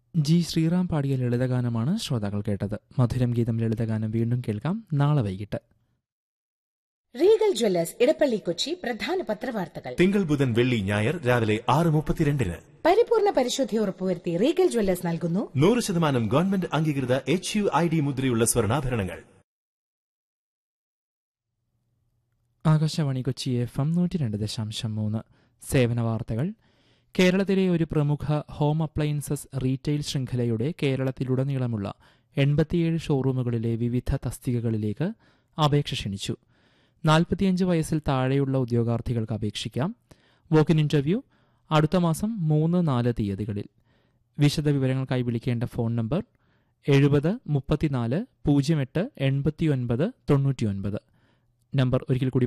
G Sriram പാടിയ ലളിതഗാനമാണ് ശ്രോതാക്കൾ കേട്ടത് മധുരം ഗീതം ലളിതഗാനം വീണ്ടും കേൾക്കാം നാളെ വൈകിട്ട് റീഗൽ ജ്വല്ലേഴ്സ് ഇടപ്പള്ളി കൊച്ചി പ്രധാന പത്രവാർത്തകൾ തിങ്കൾ ബുധൻ വെള്ളി ഞായർ രാവിലെ ആറ് മുപ്പത്തിരണ്ടിന് പരിപൂർണ പരിശുദ്ധി ഉറപ്പുവരുത്തി റീഗൽ ജ്വല്ലേഴ്സ് നൽകുന്നു നൂറ് ശതമാനം ഗവൺമെന്റ് അംഗീകൃത എച്ച് യു ഐ ഡി മുദ്രയുള്ള സ്വർണ്ണാഭരണങ്ങൾ ആകാശവാണി കൊച്ചി എഫ് എം നൂറ്റി രണ്ട് ദശാംശം മൂന്ന് സേവന വാർത്തകൾ കേരളത്തിലെ ഒരു പ്രമുഖ ഹോം അപ്ലയൻസസ് റീറ്റെയിൽ ശൃംഖലയുടെ കേരളത്തിലുടനീളമുള്ള എൺപത്തിയേഴ് ഷോറൂമുകളിലെ വിവിധ തസ്തികകളിലേക്ക് അപേക്ഷ ക്ഷണിച്ചു നാൽപ്പത്തിയഞ്ച് വയസ്സിൽ താഴെയുള്ള ഉദ്യോഗാർത്ഥികൾക്ക് അപേക്ഷിക്കാം വോക്കിൻ ഇന്റർവ്യൂ അടുത്ത മാസം മൂന്ന് നാല് തീയതികളിൽ വിശദ വിവരങ്ങൾക്കായി വിളിക്കേണ്ട ഫോൺ നമ്പർ എഴുപത് മുപ്പത്തിനാല് പൂജ്യം എട്ട് എൺപത്തിയൊൻപത് തൊണ്ണൂറ്റിയൊൻപത് നമ്പർ ഒരിക്കൽ കൂടി